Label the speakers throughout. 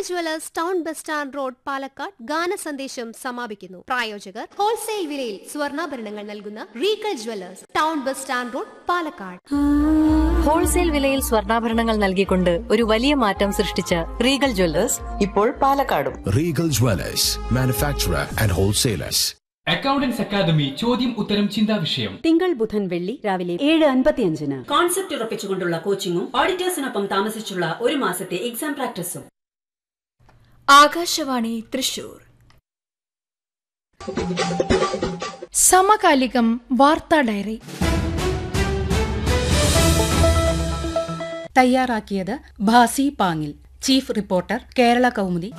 Speaker 1: Jewellers town bus stand road Palakkad ഗാന സന്ദേശം സമാപിക്കുന്നു പ്രായോജകർ ഹോൾസെയിൽ വിലയിൽ സ്വർണ്ണാഭരണങ്ങൾ നൽകുന്ന Regal jewellers town bus stand road Palakkad
Speaker 2: wholesale വിലയിൽ സ്വർണ്ണാഭരണങ്ങൾ നൽകിക്കൊണ്ട് ഒരു വലിയ മാറ്റം സൃഷ്ടിച്ച റീഗൽ ജ്വല്ലേഴ്സ്
Speaker 3: ഇപ്പോൾ പാലക്കാടും
Speaker 4: Regal Dwellers, manufacturer and wholesalers.
Speaker 5: Accountants academy ചോദ്യം ഉത്തരം ചിന്താ വിഷയം
Speaker 6: തിങ്കൾ ബുധൻ വെള്ളി രാവിലെ ഏഴ് അൻപത്തിയഞ്ചിന്
Speaker 7: കോൺസെപ്റ്റ് ഉറപ്പിച്ചുകൊണ്ടുള്ള കോച്ചിങ്ങും ഓഡിറ്റേഴ്സിനൊപ്പം താമസിച്ചുള്ള ഒരു മാസത്തെ എക്സാം പ്രാക്ടീസും
Speaker 8: ആകാശവാണി തൃശൂർ സമകാലികം വാർത്താ ഡയറി
Speaker 6: തയ്യാറാക്കിയത് ഭാസി പാങ്ങിൽ ചീഫ് റിപ്പോർട്ടർ കേരള കൗമുദി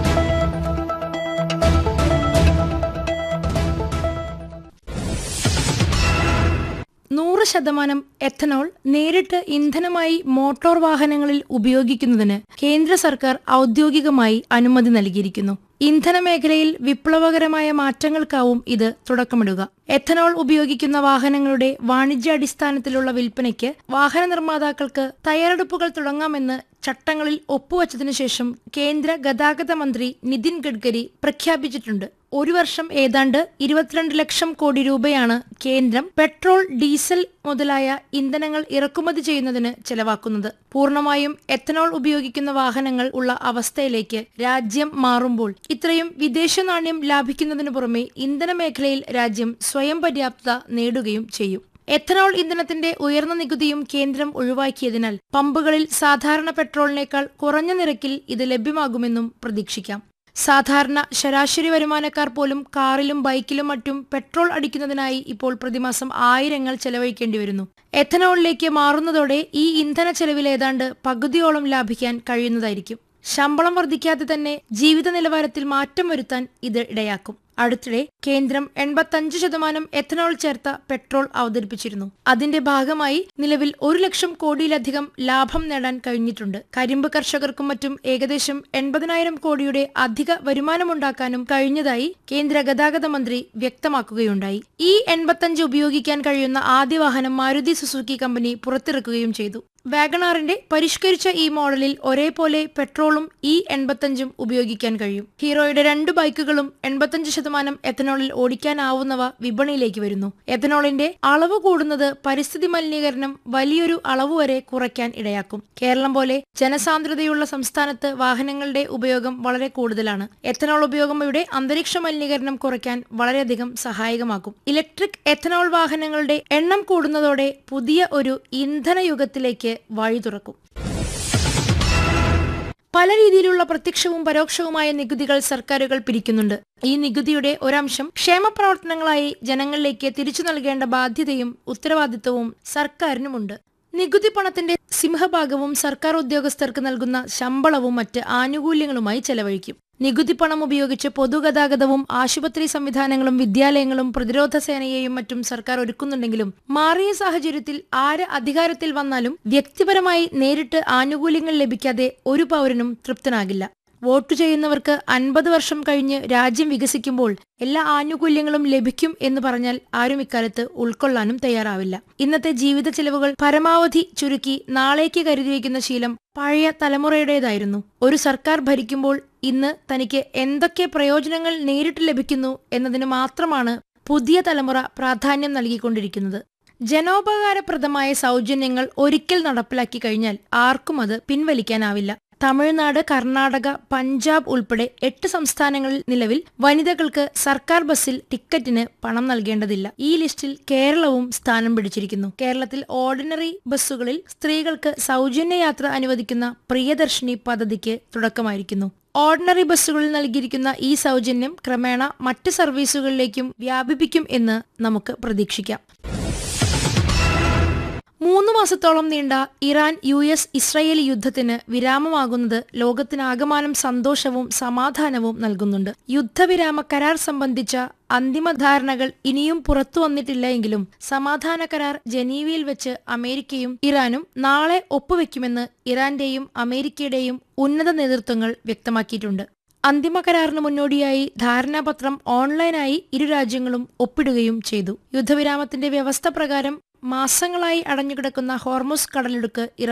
Speaker 8: നൂറ് ശതമാനം എഥനോൾ നേരിട്ട് ഇന്ധനമായി മോട്ടോർ വാഹനങ്ങളിൽ ഉപയോഗിക്കുന്നതിന് കേന്ദ്ര സർക്കാർ ഔദ്യോഗികമായി അനുമതി നൽകിയിരിക്കുന്നു ഇന്ധന മേഖലയിൽ വിപ്ലവകരമായ മാറ്റങ്ങൾക്കാവും ഇത് തുടക്കമിടുക എഥനോൾ ഉപയോഗിക്കുന്ന വാഹനങ്ങളുടെ വാണിജ്യാടിസ്ഥാനത്തിലുള്ള വിൽപ്പനയ്ക്ക് വാഹന നിർമ്മാതാക്കൾക്ക് തയ്യാറെടുപ്പുകൾ തുടങ്ങാമെന്ന് ചട്ടങ്ങളിൽ ഒപ്പുവച്ചതിനു ശേഷം കേന്ദ്ര ഗതാഗത മന്ത്രി നിതിൻ ഗഡ്കരി പ്രഖ്യാപിച്ചിട്ടുണ്ട് ഒരു വർഷം ഏതാണ്ട് ഇരുപത്തിരണ്ട് ലക്ഷം കോടി രൂപയാണ് കേന്ദ്രം പെട്രോൾ ഡീസൽ മുതലായ ഇന്ധനങ്ങൾ ഇറക്കുമതി ചെയ്യുന്നതിന് ചെലവാക്കുന്നത് പൂർണ്ണമായും എത്തനോൾ ഉപയോഗിക്കുന്ന വാഹനങ്ങൾ ഉള്ള അവസ്ഥയിലേക്ക് രാജ്യം മാറുമ്പോൾ ഇത്രയും വിദേശ നാണ്യം ലാഭിക്കുന്നതിനു പുറമെ ഇന്ധന മേഖലയിൽ രാജ്യം സ്വയം പര്യാപ്തത നേടുകയും ചെയ്യും എഥനോൾ ഇന്ധനത്തിന്റെ ഉയർന്ന നികുതിയും കേന്ദ്രം ഒഴിവാക്കിയതിനാൽ പമ്പുകളിൽ സാധാരണ പെട്രോളിനേക്കാൾ കുറഞ്ഞ നിരക്കിൽ ഇത് ലഭ്യമാകുമെന്നും പ്രതീക്ഷിക്കാം സാധാരണ ശരാശരി വരുമാനക്കാർ പോലും കാറിലും ബൈക്കിലും മറ്റും പെട്രോൾ അടിക്കുന്നതിനായി ഇപ്പോൾ പ്രതിമാസം ആയിരങ്ങൾ ചെലവഴിക്കേണ്ടി വരുന്നു എഥനോളിലേക്ക് മാറുന്നതോടെ ഈ ഇന്ധന ചെലവിൽ ഏതാണ്ട് പകുതിയോളം ലാഭിക്കാൻ കഴിയുന്നതായിരിക്കും ശമ്പളം വർദ്ധിക്കാതെ തന്നെ ജീവിത നിലവാരത്തിൽ മാറ്റം വരുത്താൻ ഇത് ഇടയാക്കും അടുത്തിടെ കേന്ദ്രം എൺപത്തഞ്ച് ശതമാനം എഥനോൾ ചേർത്ത പെട്രോൾ അവതരിപ്പിച്ചിരുന്നു അതിന്റെ ഭാഗമായി നിലവിൽ ഒരു ലക്ഷം കോടിയിലധികം ലാഭം നേടാൻ കഴിഞ്ഞിട്ടുണ്ട് കരിമ്പ് കർഷകർക്കും മറ്റും ഏകദേശം എൺപതിനായിരം കോടിയുടെ അധിക വരുമാനമുണ്ടാക്കാനും കഴിഞ്ഞതായി കേന്ദ്ര ഗതാഗത മന്ത്രി വ്യക്തമാക്കുകയുണ്ടായി ഈ എൺപത്തഞ്ച് ഉപയോഗിക്കാൻ കഴിയുന്ന ആദ്യ വാഹനം മാരുതി സുസുക്കി കമ്പനി പുറത്തിറക്കുകയും ചെയ്തു വാഗണാറിന്റെ പരിഷ്കരിച്ച ഈ മോഡലിൽ ഒരേപോലെ പെട്രോളും ഈ എൺപത്തഞ്ചും ഉപയോഗിക്കാൻ കഴിയും ഹീറോയുടെ രണ്ട് ബൈക്കുകളും എൺപത്തഞ്ച് ശതമാനം എഥനോളിൽ ഓടിക്കാനാവുന്നവ വിപണിയിലേക്ക് വരുന്നു എഥനോളിന്റെ അളവ് കൂടുന്നത് പരിസ്ഥിതി മലിനീകരണം വലിയൊരു അളവ് വരെ കുറയ്ക്കാൻ ഇടയാക്കും കേരളം പോലെ ജനസാന്ദ്രതയുള്ള സംസ്ഥാനത്ത് വാഹനങ്ങളുടെ ഉപയോഗം വളരെ കൂടുതലാണ് എഥനോൾ ഉപയോഗം ഇവിടെ അന്തരീക്ഷ മലിനീകരണം കുറയ്ക്കാൻ വളരെയധികം സഹായകമാക്കും ഇലക്ട്രിക് എഥനോൾ വാഹനങ്ങളുടെ എണ്ണം കൂടുന്നതോടെ പുതിയ ഒരു ഇന്ധന യുഗത്തിലേക്ക് വഴി തുറക്കും പല രീതിയിലുള്ള പ്രത്യക്ഷവും പരോക്ഷവുമായ നികുതികൾ സർക്കാരുകൾ പിരിക്കുന്നുണ്ട് ഈ നികുതിയുടെ ഒരംശം ക്ഷേമ പ്രവർത്തനങ്ങളായി ജനങ്ങളിലേക്ക് തിരിച്ചു നൽകേണ്ട ബാധ്യതയും ഉത്തരവാദിത്വവും സർക്കാരിനുമുണ്ട് നികുതി പണത്തിന്റെ സിംഹഭാഗവും സർക്കാർ ഉദ്യോഗസ്ഥർക്ക് നൽകുന്ന ശമ്പളവും മറ്റ് ആനുകൂല്യങ്ങളുമായി ചെലവഴിക്കും നികുതി പണം ഉപയോഗിച്ച് പൊതുഗതാഗതവും ആശുപത്രി സംവിധാനങ്ങളും വിദ്യാലയങ്ങളും പ്രതിരോധ സേനയെയും മറ്റും സർക്കാർ ഒരുക്കുന്നുണ്ടെങ്കിലും മാറിയ സാഹചര്യത്തിൽ ആര് അധികാരത്തിൽ വന്നാലും വ്യക്തിപരമായി നേരിട്ട് ആനുകൂല്യങ്ങൾ ലഭിക്കാതെ ഒരു പൗരനും തൃപ്തനാകില്ല വോട്ട് ചെയ്യുന്നവർക്ക് അൻപത് വർഷം കഴിഞ്ഞ് രാജ്യം വികസിക്കുമ്പോൾ എല്ലാ ആനുകൂല്യങ്ങളും ലഭിക്കും എന്ന് പറഞ്ഞാൽ ആരും ഇക്കാലത്ത് ഉൾക്കൊള്ളാനും തയ്യാറാവില്ല ഇന്നത്തെ ജീവിത ചെലവുകൾ പരമാവധി ചുരുക്കി നാളേക്ക് കരുതി വയ്ക്കുന്ന ശീലം പഴയ തലമുറയുടേതായിരുന്നു ഒരു സർക്കാർ ഭരിക്കുമ്പോൾ ഇന്ന് തനിക്ക് എന്തൊക്കെ പ്രയോജനങ്ങൾ നേരിട്ട് ലഭിക്കുന്നു എന്നതിന് മാത്രമാണ് പുതിയ തലമുറ പ്രാധാന്യം നൽകിക്കൊണ്ടിരിക്കുന്നത് ജനോപകാരപ്രദമായ സൗജന്യങ്ങൾ ഒരിക്കൽ നടപ്പിലാക്കി കഴിഞ്ഞാൽ ആർക്കും അത് പിൻവലിക്കാനാവില്ല തമിഴ്നാട് കർണാടക പഞ്ചാബ് ഉൾപ്പെടെ എട്ട് സംസ്ഥാനങ്ങളിൽ നിലവിൽ വനിതകൾക്ക് സർക്കാർ ബസ്സിൽ ടിക്കറ്റിന് പണം നൽകേണ്ടതില്ല ഈ ലിസ്റ്റിൽ കേരളവും സ്ഥാനം പിടിച്ചിരിക്കുന്നു കേരളത്തിൽ ഓർഡിനറി ബസ്സുകളിൽ സ്ത്രീകൾക്ക് സൗജന്യ യാത്ര അനുവദിക്കുന്ന പ്രിയദർശിനി പദ്ധതിക്ക് തുടക്കമായിരിക്കുന്നു ഓർഡിനറി ബസ്സുകളിൽ നൽകിയിരിക്കുന്ന ഈ സൗജന്യം ക്രമേണ മറ്റ് സർവീസുകളിലേക്കും വ്യാപിപ്പിക്കും എന്ന് നമുക്ക് പ്രതീക്ഷിക്കാം മൂന്ന് മാസത്തോളം നീണ്ട ഇറാൻ യു എസ് ഇസ്രയേൽ യുദ്ധത്തിന് വിരാമമാകുന്നത് ലോകത്തിനാകമാനം സന്തോഷവും സമാധാനവും നൽകുന്നുണ്ട് യുദ്ധവിരാമ കരാർ സംബന്ധിച്ച അന്തിമ ധാരണകൾ ഇനിയും പുറത്തു വന്നിട്ടില്ല എങ്കിലും സമാധാന കരാർ ജനീവയിൽ വെച്ച് അമേരിക്കയും ഇറാനും നാളെ ഒപ്പുവെക്കുമെന്ന് ഇറാന്റെയും അമേരിക്കയുടെയും ഉന്നത നേതൃത്വങ്ങൾ വ്യക്തമാക്കിയിട്ടുണ്ട് അന്തിമ കരാറിന് മുന്നോടിയായി ധാരണാപത്രം ഓൺലൈനായി ഇരു രാജ്യങ്ങളും ഒപ്പിടുകയും ചെയ്തു യുദ്ധവിരാമത്തിന്റെ വ്യവസ്ഥ പ്രകാരം മാസങ്ങളായി അടഞ്ഞുകിടക്കുന്ന ഹോർമുസ് കടലിടുക്ക് ഇറാൻ